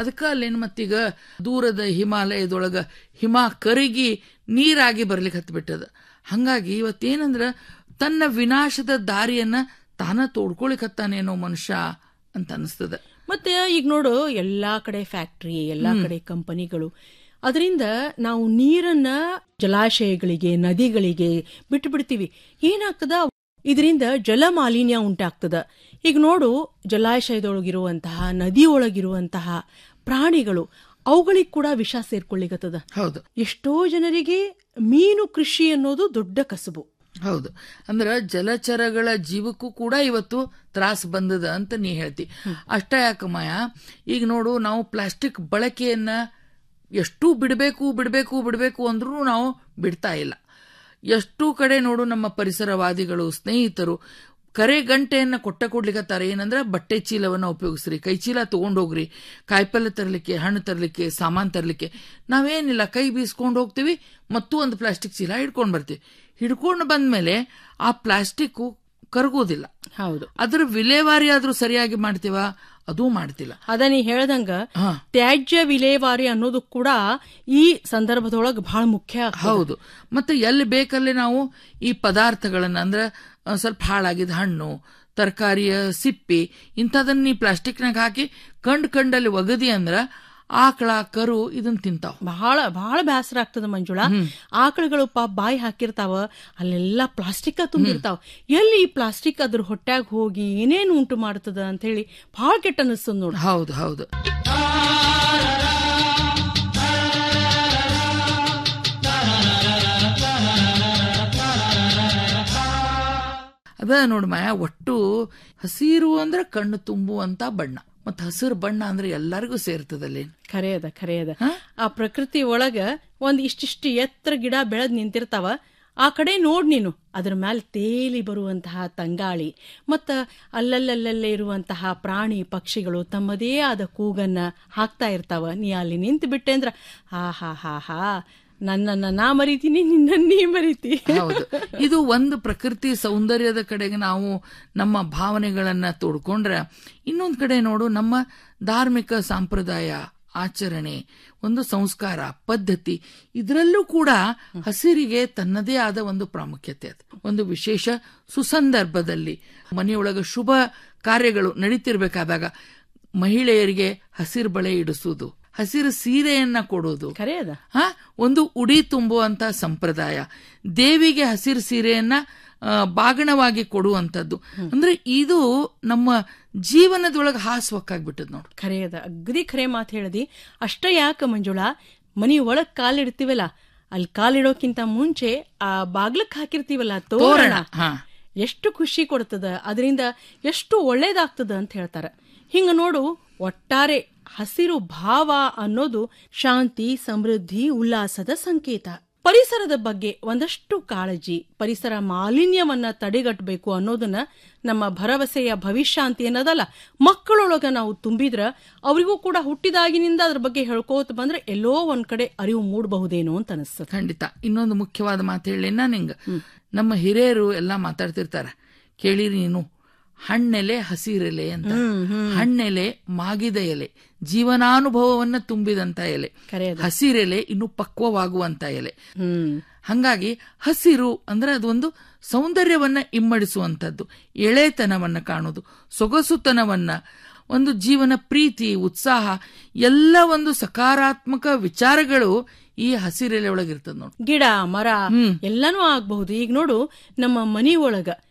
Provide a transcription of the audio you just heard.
ಅದಕ್ಕ ಅಲ್ಲೇನು ಮತ್ತೀಗ ದೂರದ ಹಿಮಾಲಯದೊಳಗ ಹಿಮ ಕರಗಿ ನೀರಾಗಿ ಬರ್ಲಿಕ್ಕೆ ಹತ್ಬಿಟ್ಟದ ಹಂಗಾಗಿ ಇವತ್ತೇನಂದ್ರ ತನ್ನ ವಿನಾಶದ ದಾರಿಯನ್ನ ತಾನ ತೋಡ್ಕೊಳಿಕತ್ತಾನೇನೋ ಮನುಷ್ಯ ಅಂತ ಅನಿಸ್ತದ ಮತ್ತೆ ಈಗ ನೋಡು ಎಲ್ಲಾ ಕಡೆ ಫ್ಯಾಕ್ಟ್ರಿ ಎಲ್ಲಾ ಕಡೆ ಕಂಪನಿಗಳು ಅದರಿಂದ ನಾವು ನೀರನ್ನ ಜಲಾಶಯಗಳಿಗೆ ನದಿಗಳಿಗೆ ಬಿಟ್ಟು ಬಿಡ್ತೀವಿ ಏನಾಗ್ತದ ಇದರಿಂದ ಜಲ ಮಾಲಿನ್ಯ ಉಂಟಾಗ್ತದ ಈಗ ನೋಡು ಜಲಾಶಯದೊಳಗಿರುವಂತಹ ನದಿಯೊಳಗಿರುವಂತಹ ಪ್ರಾಣಿಗಳು ಅವುಗಳಿಗೆ ಕೂಡ ವಿಷ ಸೇರ್ಕೊಳ್ಳಿಗತ್ತದ ಹೌದು ಎಷ್ಟೋ ಜನರಿಗೆ ಮೀನು ಕೃಷಿ ಅನ್ನೋದು ದೊಡ್ಡ ಕಸಬು ಹೌದು ಅಂದ್ರ ಜಲಚರಗಳ ಜೀವಕ್ಕೂ ಕೂಡ ಇವತ್ತು ತ್ರಾಸ ಬಂದದ ಅಂತ ನೀ ಹೇಳ್ತಿ ಅಷ್ಟ ಯಾಕಮ್ಮಯ ಈಗ ನೋಡು ನಾವು ಪ್ಲಾಸ್ಟಿಕ್ ಬಳಕೆಯನ್ನ ಎಷ್ಟು ಬಿಡಬೇಕು ಬಿಡಬೇಕು ಬಿಡಬೇಕು ಅಂದ್ರೂ ನಾವು ಬಿಡ್ತಾ ಇಲ್ಲ ಎಷ್ಟು ಕಡೆ ನೋಡು ನಮ್ಮ ಪರಿಸರವಾದಿಗಳು ಸ್ನೇಹಿತರು ಕರೆ ಗಂಟೆಯನ್ನ ಕೊಟ್ಟ ಕೊಡ್ಲಿಕತ್ತಾರೆ ಏನಂದ್ರೆ ಬಟ್ಟೆ ಚೀಲವನ್ನ ಉಪಯೋಗಿಸ್ರಿ ಕೈ ಚೀಲ ತಗೊಂಡೋಗ್ರಿ ಕಾಯಿಪಲ್ಲೆ ತರಲಿಕ್ಕೆ ಹಣ್ಣು ತರಲಿಕ್ಕೆ ಸಾಮಾನ್ ತರಲಿಕ್ಕೆ ನಾವೇನಿಲ್ಲ ಕೈ ಬೀಸ್ಕೊಂಡು ಹೋಗ್ತೀವಿ ಮತ್ತು ಒಂದು ಪ್ಲಾಸ್ಟಿಕ್ ಚೀಲ ಹಿಡ್ಕೊಂಡು ಬರ್ತೀವಿ ಹಿಡ್ಕೊಂಡು ಬಂದ್ಮೇಲೆ ಆ ಪ್ಲಾಸ್ಟಿಕ್ ಕರಗೋದಿಲ್ಲ ಹೌದು ಅದ್ರ ವಿಲೇವಾರಿ ಆದ್ರೂ ಸರಿಯಾಗಿ ಮಾಡ್ತೀವ ಅದೂ ಮಾಡ್ತಿಲ್ಲ ಅದ ನೀ ಹೇಳ್ದಂಗ ಹಾ ತ್ಯಾಜ್ಯ ವಿಲೇವಾರಿ ಅನ್ನೋದು ಕೂಡ ಈ ಸಂದರ್ಭದೊಳಗ ಬಹಳ ಮುಖ್ಯ ಆಗ್ತದ. ಹೌದು ಮತ್ತೆ ಎಲ್ಲಿ ಬೇಕಲ್ಲಿ ನಾವು ಈ ಪದಾರ್ಥಗಳನ್ನ ಅಂದ್ರೆ ಆ, ಸ್ವಲ್ಪ ಹಾಳಾಗಿದ ಹಣ್ಣು ತರಕಾರಿಯ ಸಿಪ್ಪಿ ಇಂಥದನ್ನ ನೀ ಪ್ಲಾಸ್ಟಿಕ್ನಾಗ ಹಾಕಿ ಕಂಡ್ ಕಂಡಲ್ಲಿ ಒಗದಿ ಅಂದ್ರ ಆಕಳ ಕರು ಇದನ್ನ ತಿಂತಾವ್ ಬಹಳ ಬಹಳ ಬೇಸರ ಆಗ್ತದ ಮಂಜುಳಾ ಆಕಳುಗಳು ಪಾಪ ಬಾಯಿ ಹಾಕಿರ್ತಾವ ಅಲ್ಲೆಲ್ಲ ಪ್ಲಾಸ್ಟಿಕ್ ತುಂಬಿರ್ತಾವ ಎಲ್ಲಿ ಈ ಪ್ಲಾಸ್ಟಿಕ್ ಅದ್ರ ಹೊಟ್ಯಾಗ ಹೋಗಿ ಏನೇನು ಉಂಟು ಮಾಡ್ತದ ಅಂತ ಹೇಳಿ ಬಹಳ ಕೆಟ್ಟ ಅನಿಸ್ತದ ನೋಡ ಹೌದು ಹೌದು ಅದ ನೋಡ್ ಮಾಯ ಒಟ್ಟು ಹಸಿರು ಅಂದ್ರೆ ಕಣ್ಣು ತುಂಬುವಂತ ಬಣ್ಣ ಮತ್ ಹಸಿರು ಬಣ್ಣ ಅಂದ್ರೆ ಎಲ್ಲರಿಗೂ ಸೇರ್ತದಲ್ಲಿ ಖರೆ ಅದ ಖರೆ ಅದ ಆ ಪ್ರಕೃತಿ ಒಳಗ ಒಂದ್ ಇಷ್ಟಿಷ್ಟು ಎತ್ತರ ಗಿಡ ಬೆಳೆದ್ ನಿಂತಿರ್ತಾವ ಆ ಕಡೆ ನೋಡ್ ನೀನು ಅದ್ರ ಮೇಲೆ ತೇಲಿ ಬರುವಂತಹ ತಂಗಾಳಿ ಮತ್ತ ಅಲ್ಲಲ್ಲಲ್ಲಲ್ಲೇ ಇರುವಂತಹ ಪ್ರಾಣಿ ಪಕ್ಷಿಗಳು ತಮ್ಮದೇ ಆದ ಕೂಗನ್ನ ಹಾಕ್ತಾ ಇರ್ತಾವ ನೀ ಅಲ್ಲಿ ನಿಂತು ಬಿಟ್ಟೆ ಅಂದ್ರ ಹಾ ಹಾ ಹಾ ಹಾ ನನ್ನನ್ನ ನಾ ಮರಿತೀನಿ ನಿನ್ನ ನೀ ಮರಿತಿ ಹೌದು ಇದು ಒಂದು ಪ್ರಕೃತಿ ಸೌಂದರ್ಯದ ಕಡೆಗೆ ನಾವು ನಮ್ಮ ಭಾವನೆಗಳನ್ನ ತೋಡ್ಕೊಂಡ್ರೆ ಇನ್ನೊಂದ್ ಕಡೆ ನೋಡು ನಮ್ಮ ಧಾರ್ಮಿಕ ಸಂಪ್ರದಾಯ ಆಚರಣೆ ಒಂದು ಸಂಸ್ಕಾರ ಪದ್ಧತಿ ಇದರಲ್ಲೂ ಕೂಡ ಹಸಿರಿಗೆ ತನ್ನದೇ ಆದ ಒಂದು ಪ್ರಾಮುಖ್ಯತೆ ಅದು ಒಂದು ವಿಶೇಷ ಸುಸಂದರ್ಭದಲ್ಲಿ ಮನೆಯೊಳಗ ಶುಭ ಕಾರ್ಯಗಳು ನಡೀತಿರ್ಬೇಕಾದಾಗ ಮಹಿಳೆಯರಿಗೆ ಹಸಿರು ಬಳೆ ಇಡಿಸುವುದು ಹಸಿರು ಸೀರೆಯನ್ನ ಕೊಡೋದು ಖರೆ ಅದ ಹ ಒಂದು ಉಡಿ ತುಂಬುವಂತ ಸಂಪ್ರದಾಯ ದೇವಿಗೆ ಹಸಿರು ಸೀರೆಯನ್ನ ಆ, ಬಾಗಣವಾಗಿ ಕೊಡುವಂತದ್ದು ಅಂದ್ರೆ ಇದು ನಮ್ಮ ಜೀವನದೊಳಗೆ ಹಾಸುವಕ್ಕಾಗ್ಬಿಟ್ಟದ್ ನೋಡು ಖರೆ ಅದ ಅಗ್ದಿ ಖರೆ ಮಾತು ಹೇಳ್ದಿ ಅಷ್ಟ ಯಾಕ ಮಂಜುಳಾ ಮನಿ ಒಳಗ್ ಕಾಲಿಡ್ತೀವಲ್ಲ ಅಲ್ಲಿ ಕಾಲಿಡೋಕ್ಕಿಂತ ಮುಂಚೆ ಆ ಬಾಗ್ಲಕ್ ಹಾಕಿರ್ತೀವಲ್ಲ ತೋರಣ ತೋರಣ ಹಾ ಎಷ್ಟು ಖುಷಿ ಕೊಡ್ತದ ಅದರಿಂದ ಎಷ್ಟು ಒಳ್ಳೇದಾಗ್ತದ ಅಂತ ಹೇಳ್ತಾರ ಹಿಂಗ ನೋಡು ಒಟ್ಟಾರೆ ಹಸಿರು ಭಾವ ಅನ್ನೋದು ಶಾಂತಿ ಸಮೃದ್ಧಿ ಉಲ್ಲಾಸದ ಸಂಕೇತ ಪರಿಸರದ ಬಗ್ಗೆ ಒಂದಷ್ಟು ಕಾಳಜಿ ಪರಿಸರ ಮಾಲಿನ್ಯವನ್ನ ತಡೆಗಟ್ಟಬೇಕು ಅನ್ನೋದನ್ನ ನಮ್ಮ ಭರವಸೆಯ ಭವಿಷ್ಯಾಂತಿ ಅನ್ನೋದಲ್ಲ ಮಕ್ಕಳೊಳಗ ನಾವು ತುಂಬಿದ್ರ ಅವರಿಗೂ ಕೂಡ ಹುಟ್ಟಿದಾಗಿನಿಂದ ಅದ್ರ ಬಗ್ಗೆ ಹೇಳ್ಕೋತ ಬಂದ್ರೆ ಎಲ್ಲೋ ಒಂದ್ ಕಡೆ ಅರಿವು ಮೂಡಬಹುದೇನೋ ಅಂತ ಅನಿಸ್ತದೆ ಖಂಡಿತ ಇನ್ನೊಂದು ಮುಖ್ಯವಾದ ಮಾತು ಹೇಳಿ ನಿಂಗ ನಮ್ಮ ಹಿರಿಯರು ಎಲ್ಲಾ ಮಾತಾಡ್ತಿರ್ತಾರ ಕೇಳಿರಿ ನೀನು ಹಣ್ಣೆಲೆ ಹಸಿರೆಲೆ ಅಂತ ಹಣ್ಣೆಲೆ ಮಾಗಿದ ಎಲೆ ಜೀವನಾನುಭವವನ್ನ ತುಂಬಿದಂತ ಎಲೆ ಖರೆ ಅದು. ಹಸಿರೆಲೆ ಇನ್ನು ಪಕ್ವವಾಗುವಂತ ಎಲೆ ಹ್ಮ್ ಹಂಗಾಗಿ ಹಸಿರು ಅಂದ್ರೆ ಅದೊಂದು ಸೌಂದರ್ಯವನ್ನ ಇಮ್ಮಡಿಸುವಂಥದ್ದು ಎಳೆತನವನ್ನ ಕಾಣೋದು ಸೊಗಸುತನವನ್ನ ಒಂದು ಜೀವನ ಪ್ರೀತಿ ಉತ್ಸಾಹ ಎಲ್ಲ ಒಂದು ಸಕಾರಾತ್ಮಕ ವಿಚಾರಗಳು ಈ ಹಸಿರೆಲೆ ಒಳಗಿರ್ತದ ನೋಡಿ ಗಿಡ ಮರ ಎಲ್ಲಾನು ಆಗ್ಬಹುದು ಈಗ ನೋಡು ನಮ್ಮ ಮನಿ ಒಳಗ